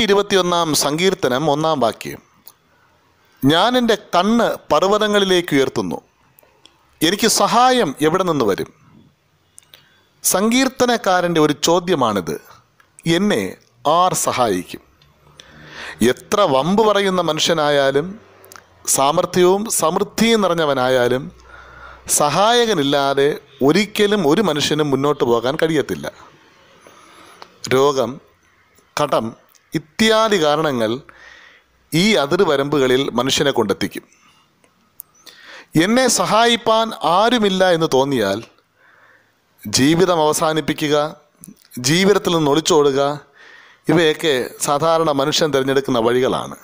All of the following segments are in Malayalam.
ഇരുപത്തിയൊന്നാം സങ്കീർത്തനം ഒന്നാം വാക്യം ഞാൻ എൻ്റെ കണ്ണ് പർവ്വതങ്ങളിലേക്ക് ഉയർത്തുന്നു എനിക്ക് സഹായം എവിടെ നിന്ന് വരും സങ്കീർത്തനക്കാരൻ്റെ ഒരു ചോദ്യമാണിത് എന്നെ ആർ സഹായിക്കും എത്ര വമ്പ് പറയുന്ന മനുഷ്യനായാലും സാമർഥ്യവും സമൃദ്ധിയും നിറഞ്ഞവനായാലും സഹായകനില്ലാതെ ഒരിക്കലും ഒരു മനുഷ്യനും മുന്നോട്ട് പോകാൻ കഴിയത്തില്ല രോഗം കടം ഇത്യാദി കാരണങ്ങൾ ഈ അതിർവരമ്പുകളിൽ മനുഷ്യനെ കൊണ്ടെത്തിക്കും എന്നെ സഹായിപ്പാൻ ആരുമില്ല എന്ന് തോന്നിയാൽ ജീവിതം അവസാനിപ്പിക്കുക ജീവിതത്തിൽ നിന്ന് ഒളിച്ചോടുക ഇവയൊക്കെ സാധാരണ മനുഷ്യൻ തിരഞ്ഞെടുക്കുന്ന വഴികളാണ്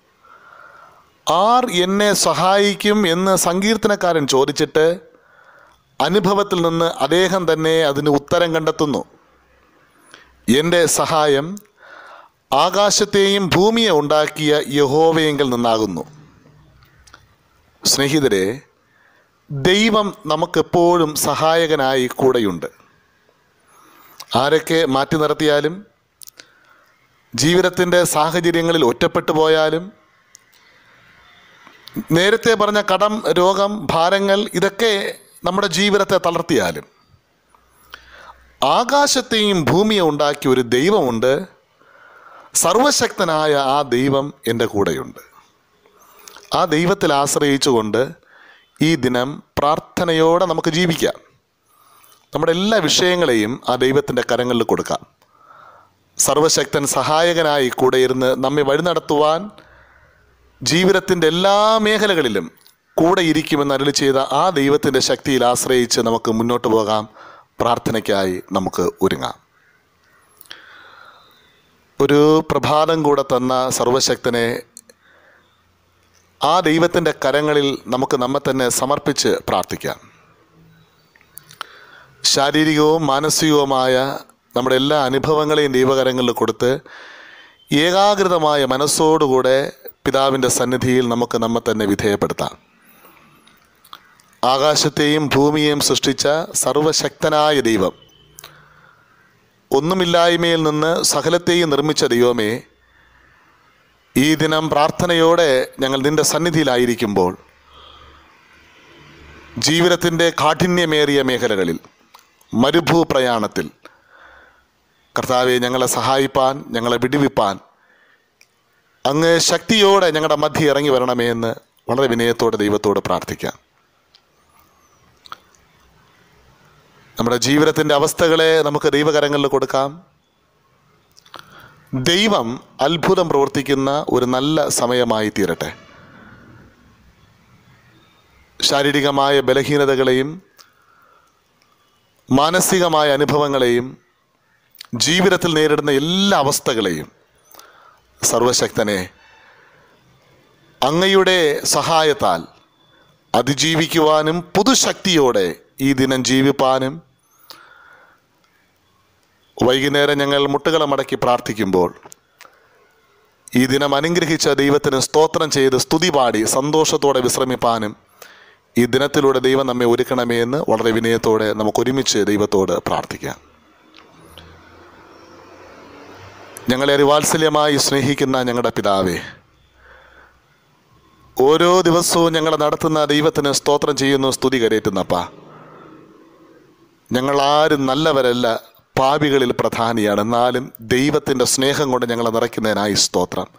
ആർ എന്നെ സഹായിക്കും എന്ന് സങ്കീർത്തനക്കാരൻ ചോദിച്ചിട്ട് അനുഭവത്തിൽ നിന്ന് അദ്ദേഹം തന്നെ അതിന് ഉത്തരം കണ്ടെത്തുന്നു എൻ്റെ സഹായം ആകാശത്തെയും ഭൂമിയെ ഉണ്ടാക്കിയ യഹോവയെങ്കിൽ നിന്നാകുന്നു സ്നേഹിതരെ ദൈവം നമുക്കെപ്പോഴും സഹായകനായി കൂടെയുണ്ട് ആരൊക്കെ മാറ്റി നിർത്തിയാലും ജീവിതത്തിൻ്റെ സാഹചര്യങ്ങളിൽ ഒറ്റപ്പെട്ടു പോയാലും നേരത്തെ പറഞ്ഞ കടം രോഗം ഭാരങ്ങൾ ഇതൊക്കെ നമ്മുടെ ജീവിതത്തെ തളർത്തിയാലും ആകാശത്തെയും ഭൂമിയെ ഉണ്ടാക്കിയ ഒരു ദൈവമുണ്ട് സർവശക്തനായ ആ ദൈവം എൻ്റെ കൂടെയുണ്ട് ആ ദൈവത്തിൽ ആശ്രയിച്ചുകൊണ്ട് ഈ ദിനം പ്രാർത്ഥനയോടെ നമുക്ക് ജീവിക്കാം നമ്മുടെ എല്ലാ വിഷയങ്ങളെയും ആ ദൈവത്തിൻ്റെ കരങ്ങളിൽ കൊടുക്കാം സർവശക്തൻ സഹായകനായി കൂടെ ഇരുന്ന് നമ്മെ വഴി നടത്തുവാൻ ജീവിതത്തിൻ്റെ എല്ലാ മേഖലകളിലും കൂടെ ഇരിക്കുമെന്ന് അരുളി ചെയ്ത ആ ദൈവത്തിൻ്റെ ശക്തിയിൽ ആശ്രയിച്ച് നമുക്ക് മുന്നോട്ട് പോകാം പ്രാർത്ഥനയ്ക്കായി നമുക്ക് ഒരുങ്ങാം ഒരു പ്രഭാതം കൂടെ തന്ന സർവശക്തനെ ആ ദൈവത്തിൻ്റെ കരങ്ങളിൽ നമുക്ക് നമ്മെ തന്നെ സമർപ്പിച്ച് പ്രാർത്ഥിക്കാം ശാരീരികവും മാനസികവുമായ നമ്മുടെ എല്ലാ അനുഭവങ്ങളെയും ദൈവകരങ്ങളിൽ കൊടുത്ത് ഏകാഗ്രതമായ മനസ്സോടുകൂടെ പിതാവിൻ്റെ സന്നിധിയിൽ നമുക്ക് നമ്മെ തന്നെ വിധേയപ്പെടുത്താം ആകാശത്തെയും ഭൂമിയെയും സൃഷ്ടിച്ച സർവശക്തനായ ദൈവം ഒന്നുമില്ലായ്മയിൽ നിന്ന് സകലത്തെയും നിർമ്മിച്ച ദൈവമേ ഈ ദിനം പ്രാർത്ഥനയോടെ ഞങ്ങൾ നിന്റെ സന്നിധിയിലായിരിക്കുമ്പോൾ ജീവിതത്തിൻ്റെ കാഠിന്യമേറിയ മേഖലകളിൽ മരുഭൂ പ്രയാണത്തിൽ കർത്താവെ ഞങ്ങളെ സഹായിപ്പാൻ ഞങ്ങളെ വിടിവിപ്പാൻ അങ്ങ് ശക്തിയോടെ ഞങ്ങളുടെ മധ്യ ഇറങ്ങി വരണമേ എന്ന് വളരെ വിനയത്തോടെ ദൈവത്തോട് പ്രാർത്ഥിക്കാം നമ്മുടെ ജീവിതത്തിൻ്റെ അവസ്ഥകളെ നമുക്ക് ദൈവകരങ്ങളിൽ കൊടുക്കാം ദൈവം അത്ഭുതം പ്രവർത്തിക്കുന്ന ഒരു നല്ല സമയമായി തീരട്ടെ ശാരീരികമായ ബലഹീനതകളെയും മാനസികമായ അനുഭവങ്ങളെയും ജീവിതത്തിൽ നേരിടുന്ന എല്ലാ അവസ്ഥകളെയും സർവശക്തനെ അങ്ങയുടെ സഹായത്താൽ അതിജീവിക്കുവാനും പുതുശക്തിയോടെ ഈ ദിനം ജീവിപ്പാനും വൈകുന്നേരം ഞങ്ങൾ മുട്ടുകളെ മടക്കി പ്രാർത്ഥിക്കുമ്പോൾ ഈ ദിനം അനുഗ്രഹിച്ച ദൈവത്തിന് സ്തോത്രം ചെയ്ത് സ്തുതി പാടി സന്തോഷത്തോടെ വിശ്രമിപ്പാനും ഈ ദിനത്തിലൂടെ ദൈവം നമ്മെ ഒരുക്കണമേ എന്ന് വളരെ വിനയത്തോടെ നമുക്ക് ഒരുമിച്ച് ദൈവത്തോട് പ്രാർത്ഥിക്കാം ഞങ്ങളെ അതിവാത്സല്യമായി സ്നേഹിക്കുന്ന ഞങ്ങളുടെ പിതാവേ ഓരോ ദിവസവും ഞങ്ങളെ നടത്തുന്ന ദൈവത്തിന് സ്തോത്രം ചെയ്യുന്നു സ്തുതി കരയറ്റുന്നപ്പാ ഞങ്ങളാരും നല്ലവരല്ല പാപികളിൽ പ്രധാനിയാണ് എന്നാലും ദൈവത്തിൻ്റെ സ്നേഹം കൊണ്ട് ഞങ്ങളെ നിറയ്ക്കുന്നതിനായി സ്തോത്രം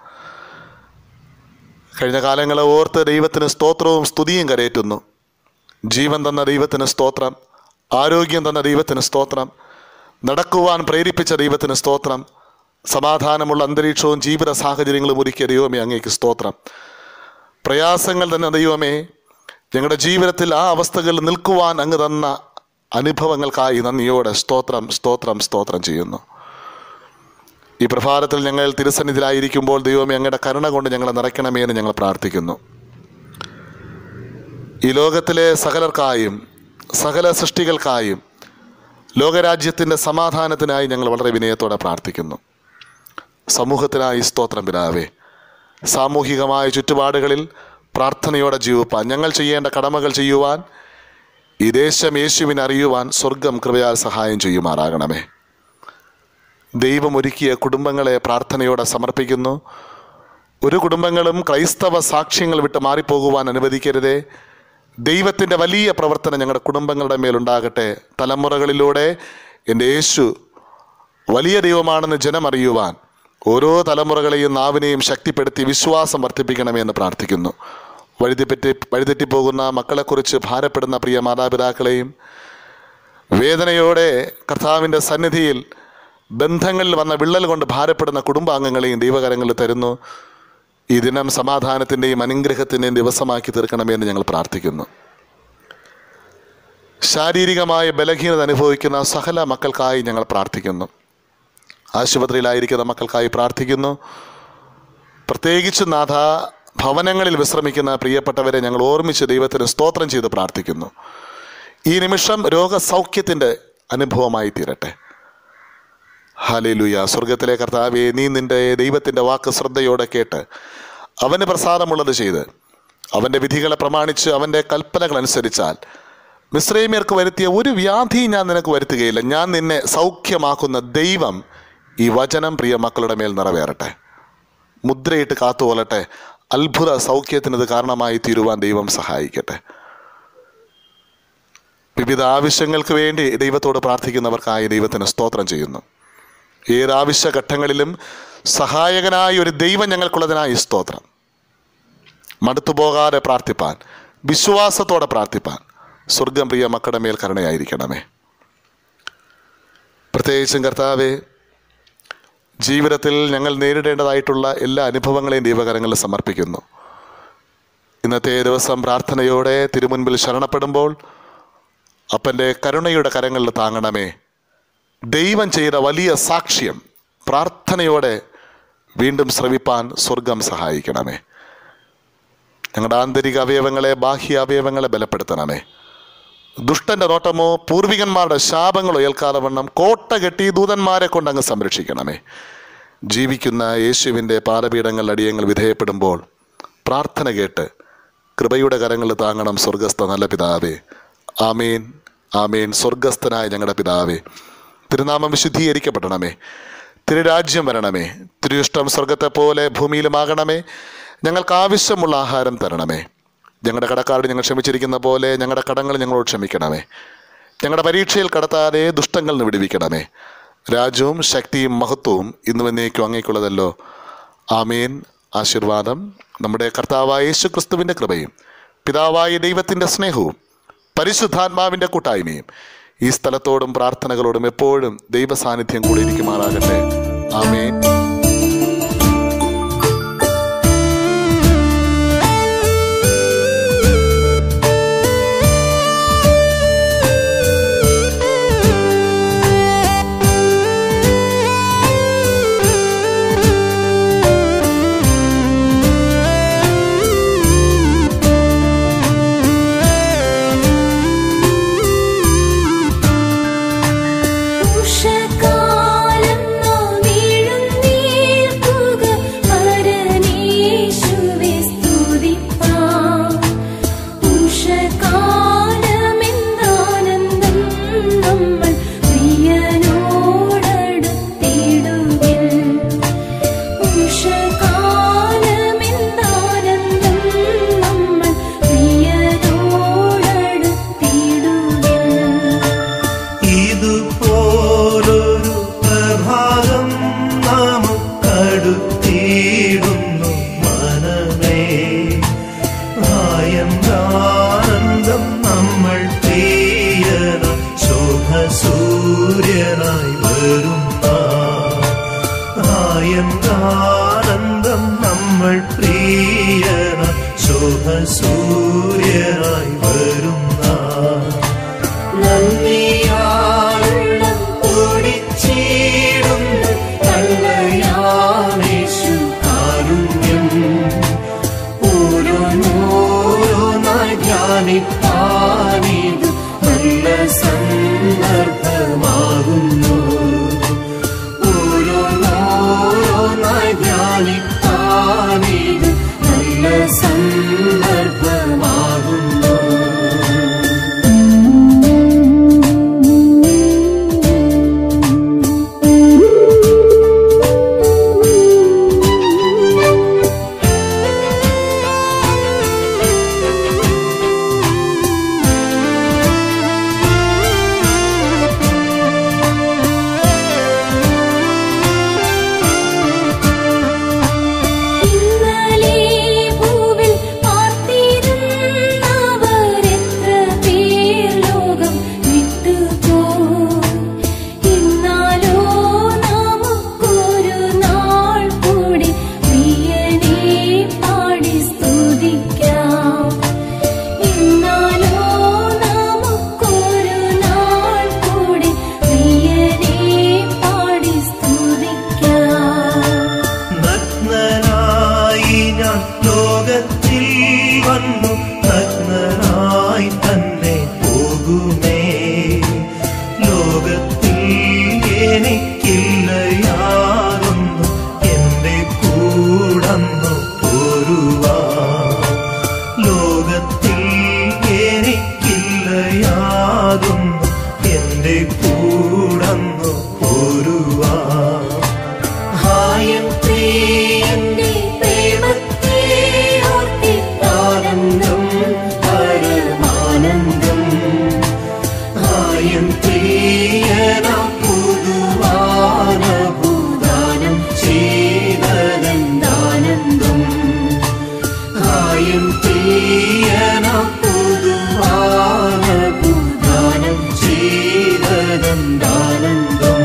കഴിഞ്ഞ കാലങ്ങളെ ഓർത്ത് ദൈവത്തിന് സ്തോത്രവും സ്തുതിയും കരയറ്റുന്നു ജീവൻ തന്ന ദൈവത്തിന് സ്തോത്രം ആരോഗ്യം തന്ന ദൈവത്തിന് സ്തോത്രം നടക്കുവാൻ പ്രേരിപ്പിച്ച ദൈവത്തിന് സ്തോത്രം സമാധാനമുള്ള അന്തരീക്ഷവും ജീവിത സാഹചര്യങ്ങളും ഒരുക്കിയ ദൈവമേ അങ്ങേക്ക് സ്തോത്രം പ്രയാസങ്ങൾ തന്നെ ദൈവമേ ഞങ്ങളുടെ ജീവിതത്തിൽ ആ അവസ്ഥകളിൽ നിൽക്കുവാൻ അങ്ങ് തന്ന അനുഭവങ്ങൾക്കായി നന്ദിയോടെ സ്തോത്രം സ്തോത്രം സ്തോത്രം ചെയ്യുന്നു ഈ പ്രഭാതത്തിൽ ഞങ്ങൾ തിരുസന്നിധിയിലായിരിക്കുമ്പോൾ ദൈവമേ അങ്ങയുടെ കരുണ കൊണ്ട് ഞങ്ങളെ നിറയ്ക്കണമേ എന്ന് ഞങ്ങൾ പ്രാർത്ഥിക്കുന്നു ഈ ലോകത്തിലെ സകലർക്കായും സകല സൃഷ്ടികൾക്കായും ലോകരാജ്യത്തിൻ്റെ സമാധാനത്തിനായി ഞങ്ങൾ വളരെ വിനയത്തോടെ പ്രാർത്ഥിക്കുന്നു സമൂഹത്തിനായി സ്തോത്രം പിതാവേ സാമൂഹികമായ ചുറ്റുപാടുകളിൽ പ്രാർത്ഥനയോടെ ജീവിപ്പാൻ ഞങ്ങൾ ചെയ്യേണ്ട കടമകൾ ചെയ്യുവാൻ ഈ ദേശം യേശുവിനെ അറിയുവാൻ സ്വർഗം കൃപയാൽ സഹായം ചെയ്യുമാറാകണമേ ദൈവം ഒരുക്കിയ കുടുംബങ്ങളെ പ്രാർത്ഥനയോടെ സമർപ്പിക്കുന്നു ഒരു കുടുംബങ്ങളും ക്രൈസ്തവ സാക്ഷ്യങ്ങൾ വിട്ട് മാറിപ്പോകുവാൻ അനുവദിക്കരുതേ ദൈവത്തിൻ്റെ വലിയ പ്രവർത്തനം ഞങ്ങളുടെ കുടുംബങ്ങളുടെ മേലുണ്ടാകട്ടെ തലമുറകളിലൂടെ എൻ്റെ യേശു വലിയ ദൈവമാണെന്ന് ജനം അറിയുവാൻ ഓരോ തലമുറകളെയും നാവിനെയും ശക്തിപ്പെടുത്തി വിശ്വാസം വർദ്ധിപ്പിക്കണമെന്ന് പ്രാർത്ഥിക്കുന്നു വഴിതെറ്റി വഴിതെറ്റിപ്പോകുന്ന മക്കളെക്കുറിച്ച് ഭാരപ്പെടുന്ന പ്രിയ മാതാപിതാക്കളെയും വേദനയോടെ കർത്താവിൻ്റെ സന്നിധിയിൽ ബന്ധങ്ങളിൽ വന്ന വിള്ളൽ കൊണ്ട് ഭാരപ്പെടുന്ന കുടുംബാംഗങ്ങളെയും ദൈവകരങ്ങളിൽ തരുന്നു ഈ ദിനം സമാധാനത്തിൻ്റെയും അനുഗ്രഹത്തിൻ്റെയും ദിവസമാക്കി തീർക്കണമെന്ന് ഞങ്ങൾ പ്രാർത്ഥിക്കുന്നു ശാരീരികമായ ബലഹീനത അനുഭവിക്കുന്ന സകല മക്കൾക്കായി ഞങ്ങൾ പ്രാർത്ഥിക്കുന്നു ആശുപത്രിയിലായിരിക്കുന്ന മക്കൾക്കായി പ്രാർത്ഥിക്കുന്നു പ്രത്യേകിച്ച് നാഥ ഭവനങ്ങളിൽ വിശ്രമിക്കുന്ന പ്രിയപ്പെട്ടവരെ ഞങ്ങൾ ഓർമ്മിച്ച് ദൈവത്തിന് സ്തോത്രം ചെയ്ത് പ്രാർത്ഥിക്കുന്നു ഈ നിമിഷം രോഗസൗഖ്യത്തിൻ്റെ അനുഭവമായി തീരട്ടെ ഹാലേലുയ സ്വർഗത്തിലെ കർത്താവെ നീ നിന്റെ ദൈവത്തിൻ്റെ വാക്ക് ശ്രദ്ധയോടെ കേട്ട് അവന് പ്രസാദമുള്ളത് ചെയ്ത് അവൻ്റെ വിധികളെ പ്രമാണിച്ച് അവൻ്റെ കൽപ്പനകൾ അനുസരിച്ചാൽ മിശ്രൈമ്യർക്ക് വരുത്തിയ ഒരു വ്യാധി ഞാൻ നിനക്ക് വരുത്തുകയില്ല ഞാൻ നിന്നെ സൗഖ്യമാക്കുന്ന ദൈവം ഈ വചനം പ്രിയ മക്കളുടെ മേൽ നിറവേറട്ടെ മുദ്രയിട്ട് കാത്തുകൊള്ളട്ടെ അത്ഭുത സൗഖ്യത്തിനത് കാരണമായി തീരുവാൻ ദൈവം സഹായിക്കട്ടെ വിവിധ ആവശ്യങ്ങൾക്ക് വേണ്ടി ദൈവത്തോട് പ്രാർത്ഥിക്കുന്നവർക്കായി ദൈവത്തിന് സ്തോത്രം ചെയ്യുന്നു ഏത് ആവശ്യഘട്ടങ്ങളിലും സഹായകനായ ഒരു ദൈവം ഞങ്ങൾക്കുള്ളതിനായി സ്തോത്രം മടുത്തുപോകാതെ പ്രാർത്ഥിപ്പാൻ വിശ്വാസത്തോടെ പ്രാർത്ഥിപ്പാൻ സ്വർഗം പ്രിയ മക്കളുടെ മേൽ കരുണയായിരിക്കണമേ പ്രത്യേകിച്ചും കർത്താവെ ജീവിതത്തിൽ ഞങ്ങൾ നേരിടേണ്ടതായിട്ടുള്ള എല്ലാ അനുഭവങ്ങളെയും ദൈവകരങ്ങളിൽ സമർപ്പിക്കുന്നു ഇന്നത്തെ ദിവസം പ്രാർത്ഥനയോടെ തിരുമുൻപിൽ ശരണപ്പെടുമ്പോൾ അപ്പൻ്റെ കരുണയുടെ കരങ്ങളിൽ താങ്ങണമേ ദൈവം ചെയ്ത വലിയ സാക്ഷ്യം പ്രാർത്ഥനയോടെ വീണ്ടും ശ്രവിപ്പാൻ സ്വർഗം സഹായിക്കണമേ ഞങ്ങളുടെ ആന്തരിക അവയവങ്ങളെ ബാഹ്യ അവയവങ്ങളെ ബലപ്പെടുത്തണമേ ദുഷ്ടന്റെ നോട്ടമോ പൂർവികന്മാരുടെ ശാപങ്ങളോ ഏൽക്കാതെ വണ്ണം കോട്ട കെട്ടി ദൂതന്മാരെ കൊണ്ട് അങ്ങ് സംരക്ഷിക്കണമേ ജീവിക്കുന്ന യേശുവിൻ്റെ പാദപീഠങ്ങൾ അടിയങ്ങൾ വിധേയപ്പെടുമ്പോൾ പ്രാർത്ഥന കേട്ട് കൃപയുടെ കരങ്ങളിൽ താങ്ങണം സ്വർഗസ്ഥ നല്ല പിതാവേ ആമേൻ ആമേൻ സ്വർഗസ്ഥനായ ഞങ്ങളുടെ പിതാവേ തിരുനാമം വിശുദ്ധീകരിക്കപ്പെടണമേ തിരുരാജ്യം വരണമേ തിരുയിഷ്ടം സ്വർഗത്തെ പോലെ ഭൂമിയിലുമാകണമേ ഞങ്ങൾക്ക് ആവശ്യമുള്ള ആഹാരം തരണമേ ഞങ്ങളുടെ കടക്കാരോട് ഞങ്ങൾ ക്ഷമിച്ചിരിക്കുന്ന പോലെ ഞങ്ങളുടെ കടങ്ങൾ ഞങ്ങളോട് ക്ഷമിക്കണമേ ഞങ്ങളുടെ പരീക്ഷയിൽ കടത്താതെ ദുഷ്ടങ്ങളിൽ നിന്ന് വിടുവിക്കണമേ രാജ്യവും ശക്തിയും മഹത്വവും ഇന്നും എന്നേക്കും അങ്ങേക്കുള്ളതല്ലോ ആമേൻ ആശീർവാദം നമ്മുടെ കർത്താവായ യേശു ക്രിസ്തുവിൻ്റെ കൃപയും പിതാവായ ദൈവത്തിൻ്റെ സ്നേഹവും പരിശുദ്ധാത്മാവിൻ്റെ കൂട്ടായ്മയും ഈ സ്ഥലത്തോടും പ്രാർത്ഥനകളോടും എപ്പോഴും ദൈവസാന്നിധ്യം കൂടെ ഇരിക്കുമാറാകട്ടെ ആമേൻ ഉഷകാലം നാം എഴുന്നേൽക്കുക, പരനേശുവെ സ്തുതിപ്പാം. ഉഷകാലമെന്താനന്ദം നമ്മൾ പ്രിയനോടടുത്തിടുകിൽ. ഉഷകാലമെന്താനന്ദം നമ്മൾ പ്രിയനോടടുത്തിടുകിൽ. ഇതുപോലൊരു പ്രഭാതം നമുക്കടുത്തിടുന്നു മനമേ ആയം ആനന്ദം നമ്മൾ പ്രിയന ശോഭസൂര്യനായി വരുന്ന ആയം ആനന്ദം നമ്മൾ പ്രിയന ശോഭസൂര്യനായി വരുന്ന നന്ദിയാളുള്ള ഓടിച്ചീടുന്നു കള്ളയാമേശു കാരുണ്യം ഓരോന്നോരോന്നായി ധ്യാനിപ്പാനിത് നല്ല സന്ദർഭമാകുന്നു ഓരോന്നോരോന്നായി ധ്യാനിപ്പാനിത് നല്ല സന്ദർഭമാകുന്നു ഹായം പ്രിയന്റെ പ്രേമത്തെ ഓർത്തിട്ടാനന്ദം പരമാനന്ദം ഹായം പ്രിയന പുതുവാന ഭൂദാനം ചെയ്തതെന്താനന്ദം ഹായം പ്രിയന പുതുവാന ഭൂദാനം ചെയ്തതെന്താനന്ദം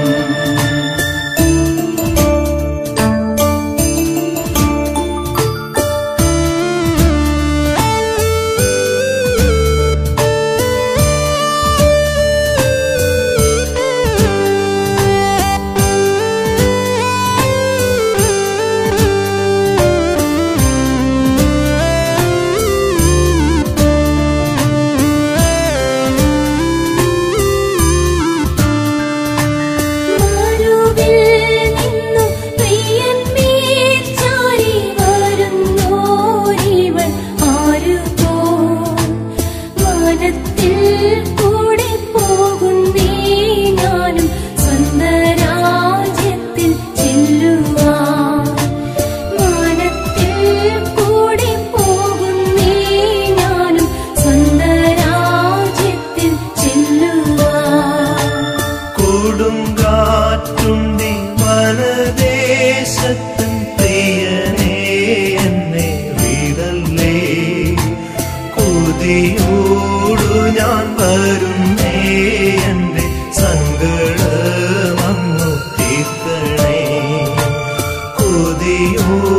മാറുവിൽ നിന്നു പ്രിയന്മേൽ ചാരി വരുന്നോരിവൾ ആരുപോ വാനത്തിൽ കൂടെ പോകുന്നേ ഞാനും സ്വന്തരാജ്യത്തിൽ ചെല്ലുവാൻ വാനത്തിൽ കൂടെ പോകുന്നേ ഞാനും സ്വന്തരാജ്യത്തിൽ ചെല്ലുവാൻ കൊടുങ്കാറ്റുണ്ടി വനദേശത്തൻ പ്രിയനേ എന്നെ വിടല്ലേ കൊതിയോടു ഞാൻ വരുന്നേ എന്റെ സങ്കടമങ്ങു തീർക്കണേ കൊതിയോടു